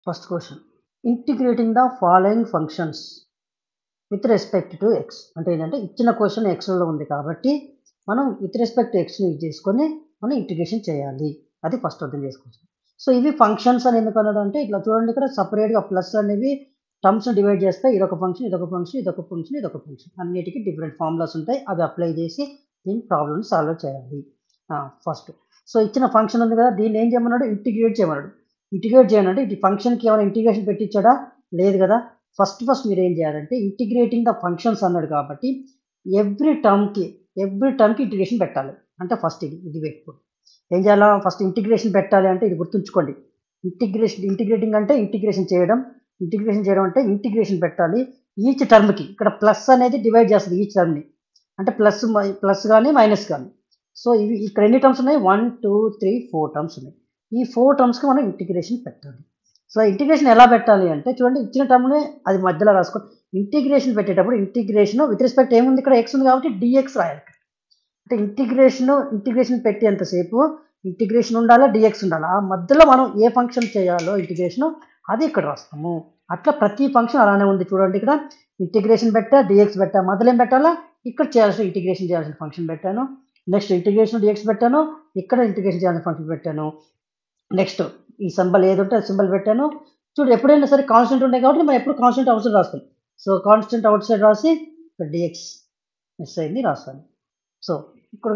first question integrating the following functions with respect to X అంటే ఏంటంటే ఇచ్చిన question ఎక్స్లో ఉంది కాబట్టి మనం విత్ రెస్పెక్ట్ టు ఎక్స్ని యూజ్ చేసుకొని మనం ఇంటిగ్రేషన్ చేయాలి అది ఫస్ట్ అర్థం చేసుకోవచ్చు సో ఇవి ఫంక్షన్స్ అని ఎందుకు అన్నాడు అంటే ఇట్లా చూడండి ఇక్కడ సపరేట్గా ప్లస్ అనేవి టర్మ్స్ డివైడ్ చేస్తే ఇదొక ఫంక్షన్ ఇదొక ఫంక్షన్ ఇదొక ఫంక్షన్ ఇదొక ఫంక్షన్ అన్నిటికీ డిఫరెంట్ ఫార్ములాస్ ఉంటాయి అవి అప్లై చేసి దీని ప్రాబ్లమ్ని సాల్వ్ చేయాలి ఫస్ట్ సో ఇచ్చిన ఫంక్షన్ ఉంది కదా దీన్ని ఏం చేయమన్నాడు ఇంటిగ్రేట్ చేయమన్నాడు ఇంటిగ్రేట్ చేయాలంటే ఇది ఫంక్షన్కి ఏమైనా ఇంటిగ్రేషన్ పెట్టించాడా లేదు కదా ఫస్ట్ ఫస్ట్ మీరు ఏం చేయాలంటే ఇంటిగ్రేటింగ్ ద ఫంక్షన్స్ అన్నాడు కాబట్టి ఎవ్రీ టర్మ్కి ఎవ్రీ టర్మ్కి ఇంటిగ్రేషన్ పెట్టాలి అంటే ఫస్ట్ ఇది ఇది పెట్టుకోండి ఏం చేయాలా ఫస్ట్ ఇంటిగ్రేషన్ పెట్టాలి అంటే ఇది గుర్తుంచుకోండి ఇంటిగ్రేషన్ ఇంటిగ్రేటింగ్ అంటే ఇంటిగ్రేషన్ చేయడం ఇంటిగ్రేషన్ చేయడం అంటే ఇంటిగ్రేషన్ పెట్టాలి ఈచ్ టర్మ్కి ఇక్కడ ప్లస్ అనేది డివైడ్ చేస్తుంది ఈచ్ టర్మ్ని అంటే ప్లస్ ప్లస్ కానీ మైనస్ కానీ సో ఇవి ఇక్కడ ఎన్ని టర్మ్స్ ఉన్నాయి one two three four terms ఉన్నాయి ఈ ఫోర్ టర్మ్స్కి మనం ఇంటిగ్రేషన్ పెట్టాలి సో ఇంటిగ్రేషన్ ఎలా పెట్టాలి అంటే చూడండి ఇచ్చిన టర్మ్ని అది మధ్యలో రాసుకో ఇంటిగ్రేషన్ పెట్టేటప్పుడు ఇంటిగ్రేషన్ విత్ రెస్పెక్ట్ ఏముంది ఇక్కడ ఎక్స్ ఉంది కాబట్టి డిఎక్స్ రాయాలి అంటే ఇంటిగ్రేషన్ ఇంటిగ్రేషన్ పెట్టేంతసేపు ఇంటిగ్రేషన్ ఉండాలా డిఎక్స్ ఉండాలా ఆ మధ్యలో మనం ఏ ఫంక్షన్ చేయాలో ఇంటిగ్రేషన్ అది ఇక్కడ రాస్తాము అట్లా ప్రతి ఫంక్షన్ అలానే ఉంది చూడండి ఇక్కడ ఇంటిగ్రేషన్ పెట్టా డిఎక్స్ పెట్టా మధ్యలో ఏం పెట్టాలా ఇక్కడ చేయాల్సిన ఇంటిగ్రేషన్ చేయాల్సిన ఫంక్షన్ పెట్టాను నెక్స్ట్ ఇంటిగ్రేషన్ డిఎక్స్ పెట్టాను ఇక్కడ ఇంటిగ్రేషన్ చేయాల్సిన ఫంక్షన్ పెట్టాను నెక్స్ట్ ఈ సింబల్ ఏది ఉంటే సింబల్ పెట్టాను చూడు ఎప్పుడైనా సరే కాన్స్టెంట్ ఉంటాయి కాబట్టి మనం ఎప్పుడు కాన్స్టెంట్ అవుట్ సైడ్ రాస్తాం సో కాన్స్టెంట్ అవుట్ సైడ్ రాసి ఇక్కడ డిఎక్స్ మిస్ అయింది రాస్తాను సో ఇక్కడ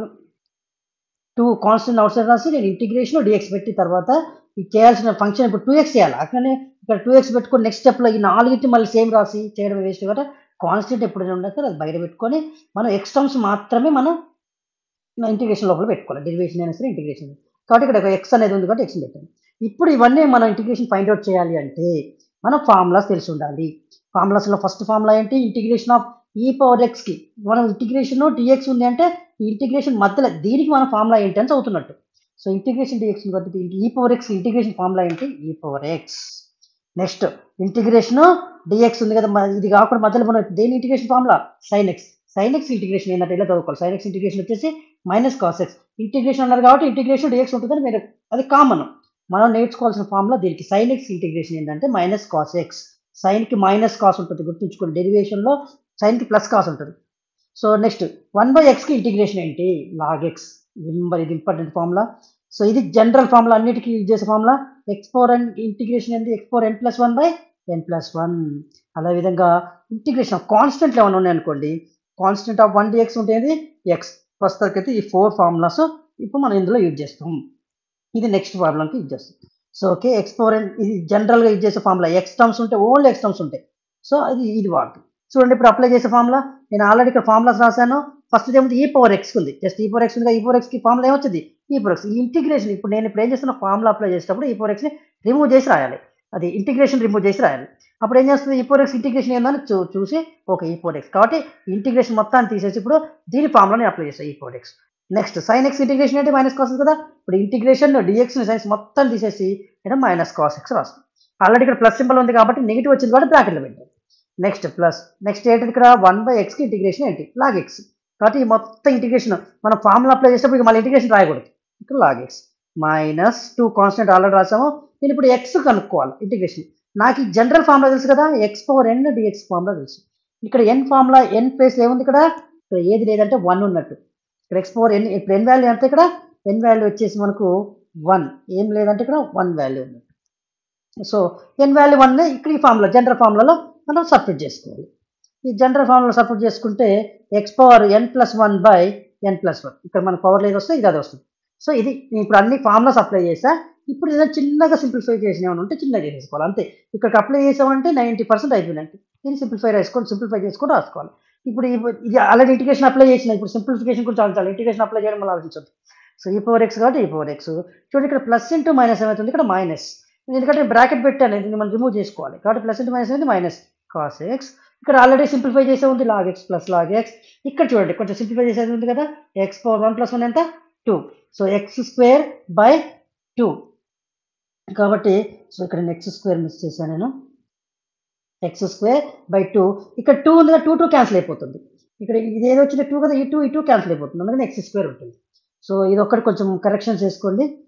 టూ కాన్స్టెంట్ అవుట్ సైడ్ రాసి నేను ఇంటిగ్రేషన్ డిఎక్స్ పెట్టి తర్వాత ఇది చేయాల్సిన ఫంక్షన్ ఇప్పుడు టూ ఎక్స్ చేయాలి అట్లనే ఇక్కడ టూ ఎక్స్ పెట్టుకొని నెక్స్ట్ స్టెప్లో ఈ నాలుగింటి మళ్ళీ సేమ్ రాసి చేయడం వేస్ట్ కదా కాన్స్టెంట్ ఎప్పుడైనా ఉండదు అది బయట పెట్టుకొని మనం ఎక్స్ టర్మ్స్ మాత్రమే మనం ఇంటిగ్రేషన్ లోపల పెట్టుకోవాలి డెరివేషన్ అయినా సరే ఇంటిగ్రేషన్ కాబట్టి ఇక్కడ ఎక్స్ అనేది ఉంది కాబట్టి ఎక్స్ పెట్టాను ఇప్పుడు ఇవన్నీ మనం ఇంటిగ్రేషన్ ఫైండ్ అవుట్ చేయాలి అంటే మనం ఫార్ములాస్ తెలిసి ఉండాలి ఫార్ములాస్లో ఫస్ట్ ఫార్ములా ఏంటి ఇంటిగ్రేషన్ ఆఫ్ ఈ పవర్ ఎక్స్కి మనం ఇంటిగ్రేషన్ డిఎక్స్ ఉంది అంటే ఈ ఇంటిగ్రేషన్ మధ్యలో దీనికి మన ఫార్ములా ఏంటి అని చదువుతున్నట్టు సో ఇంటిగ్రేషన్ డిఎక్స్ పద్ధతి ఈ పవర్ ఎక్స్ ఇంటిగ్రేషన్ ఫార్ములా ఏంటి e power X next integration D X ఉంది కదా మ- ఇది కాకుండా మధ్యలో మనం దేని integration formula sine X sine X integration ఏంటంటే ఇలా చదువుకోవాలి సైన్ ఎక్స్ ఇంటిగ్రేషన్ వచ్చేసి మైనస్ కాస్ ఎక్స్ ఇంటిగ్రేషన్ అన్నారు కాబట్టి ఇంటిగ్రేషన్ డిఎక్స్ ఉంటుందని మీరు అది కామన్ మనం నేర్చుకోవాల్సిన ఫార్ములా దీనికి సైన్ ఎక్స్ ఇంటిగ్రేషన్ ఏంటంటే మైనస్ కాస్ ఎక్స్ సైన్కి మైనస్ కాస్ ఉంటుంది గుర్తుంచుకోండి డెరివేషన్లో సైన్కి ప్లస్ కాస్ ఉంటుంది సో నెక్స్ట్ వన్ బై ఎక్స్కి ఇంటిగ్రేషన్ ఏంటి లాగ్ ఎక్స్ మరి ఇది ఇంపార్టెంట్ ఫార్ములా సో ఇది జనరల్ ఫార్ములా అన్నిటికీ యూజ్ చేసే formula X four N integration ఏంటి X four N plus one by N plus one అదేవిధంగా ఇంటిగ్రేషన్ ఆఫ్ కాన్స్టెంట్లు ఏమైనా ఉన్నాయనుకోండి కాన్స్టెంట్ ఆఫ్ వన్ డిఎక్స్ ఉంటుంది ఎక్స్ ప్రస్తుతానికైతే ఈ ఫోర్ ఫార్ములాస్ ఇప్పుడు మనం ఇందులో యూజ్ చేస్తాం ఇది నెక్స్ట్ ప్రాబ్లంకి యూజ్ చేస్తాం so okay X four N ఇది జనరల్గా యూజ్ చేసే ఫార్ములా ఎక్స్ టర్మ్స్ ఉంటే ఓన్లీ ఎక్స్ టర్మ్స్ ఉంటాయి సో అది ఇది వాడుతుంది చూడండి ఇప్పుడు అప్లై చేసే ఫార్ములా నేను ఆల్రెడీ ఇక్కడ ఫార్ములాస్ రాశాను ఫస్ట్ ఏముంది ఈ పవర్ ఎక్స్ ఉంది జస్ట్ ఈ పవర్ ఎక్స్ ఉంది ఈ పవర్ ఎక్స్కి ఫార్ములా ఏమొచ్చింది ఈ పవర్ ఎక్స్ ఈ ఇంటిగ్రేషన్ ఇప్పుడు నేను ఇప్పుడు ఏం చేస్తున్న ఫార్ములా అప్లై చేసేటప్పుడు ఈ పవర్ ఎక్స్ని రిమూవ్ చేసి రాయాలి అది ఇంటిగ్రేషన్ రిమూవ్ చేసి రాయాలి అప్పుడు ఏం చేస్తుంది ఈ ఫోర్ ఎక్స్ ఇంటిగ్రేషన్ ఏందని చూ చూసి ఓకే ఈ ఫోర్ ఎక్స్ కాబట్టి ఇంటిగ్రేషన్ మొత్తాన్ని తీసేసి ఇప్పుడు దీని ఫార్ములా నేను అప్లై చేస్తాను e four X next sine X integration అంటే మైనస్ కాస్ కదా ఇప్పుడు ఇంటిగ్రేషన్ డిఎక్స్ సైన్స్ మొత్తం తీసేసి ఇక్కడ మైనస్ కాస్ ఎక్స్ రాస్తాం ఆల్రెడీ ఇక్కడ ప్లస్ సింబల్ ఉంది కాబట్టి నెగిటివ్ వచ్చింది కాబట్టి బ్రాకెట్లో పెట్టాం నెక్స్ట్ ప్లస్ నెక్స్ట్ ఏంటి ఇక్కడ వన్ బై ఎక్స్కి ఇంటిగ్రేషన్ ఏంటి లాగ్ ఎక్స్ కాబట్టి ఈ మొత్తం ఇంటిగ్రేషన్ మనం ఫార్ములా అప్లై చేసేటప్పుడు ఇక మళ్ళీ ఇంటిగ్రేషన్ రాయకూడదు ఇక్కడ log X minus two constant already రాసాము నేను ఇప్పుడు ఎక్స్ కనుక్కోవాలి ఇంటిగ్రేషన్ నాకు ఈ జనరల్ ఫార్ములా తెలుసు కదా X power N D X formula తెలుసు ఇక్కడ ఎన్ ఫార్ములా ఎన్ ప్లేస్ ఏముంది ఇక్కడ ఇక్కడ ఏది లేదంటే వన్ ఉన్నట్టు ఇక్కడ ఎక్స్ పవర్ ఎన్ ఇప్పుడు ఎన్ వాల్యూ ఎంత ఇక్కడ ఎన్ వాల్యూ వచ్చేసి మనకు వన్ ఏం లేదంటే ఇక్కడ వన్ వాల్యూ ఉన్నట్టు సో ఎన్ వాల్యూ వన్ ఇక్కడ ఈ ఫార్ములా జనరల్ ఫార్ములాలో మనం సబ్స్టిట్యూట్ చేసుకోవాలి ఈ జనరల్ ఫార్ములా సబ్స్టిట్యూట్ చేసుకుంటే x power n plus one by N plus one ఇక్కడ మన పవర్ ఏది వస్తే ఇది అది వస్తుంది సో ఇది నేను ఇప్పుడు అన్ని ఫార్ములాస్ అప్లై చేసా ఇప్పుడు ఏదైనా చిన్నగా సింప్లిఫై చేసిన ఏమైనా ఉంటే చిన్నగా చేసేసుకోవాలి అంతే ఇక్కడికి అప్లై చేసామంటే నైంటీ పర్సెంట్ అయిపోయినట్టు దీన్ని సింప్లిఫై రాసుకొని సింప్లిఫై చేసుకొని రాసుకోవాలి ఇప్పుడు ఈ- ఇది ఆల్రెడీ ఇంటిగ్రేషన్ అప్లై చేసిన ఇప్పుడు సింప్లిఫికేషన్ గురించి ఆలోచించాలి ఇంటిగ్రేషన్ అప్లై చేయడం వల్ల ఆలోచించదు సో ఈ పవర్ ఎక్స్ కాబట్టి ఈ పవర్ ఎక్స్ చూడండి ఇక్కడ ప్లస్ ఇంటూ మైనస్ ఏమవుతుంది ఇక్కడ మైనస్ ఎందుకంటే బ్రాకెట్ పెట్టాను దీన్ని మనం రిమూవ్ చేసుకోవాలి కాబట్టి ప్లస్ ఇంటూ మైనస్ అనేది మైనస్ కాస్ ఎక్స్ ఇక్కడ ఆల్రెడీ సింప్లిఫై చేసే ఉంది log x plus log x ఇక్కడ చూడండి కొంచెం సింప్లిఫై చేసేది ఉంది కదా X power one plus one ఎంత two so x square by two కాబట్టి సో ఇక్కడ నేను ఎక్స్ స్క్వేర్ మిస్ చేశాను నేను ఎక్స్ స్క్వేర్ బై టూ ఇక్కడ టూ ఉంది టూ టూ క్యాన్సిల్ అయిపోతుంది ఇక్కడ ఇది ఏదో వచ్చిన టూ కదా ఈ టూ ఈ టూ క్యాన్సిల్ అయిపోతుంది అందుకని ఎక్స్ స్క్వేర్ ఉంటుంది సో ఇది ఒక్కటి కొంచెం కరెక్షన్ చేసుకోండి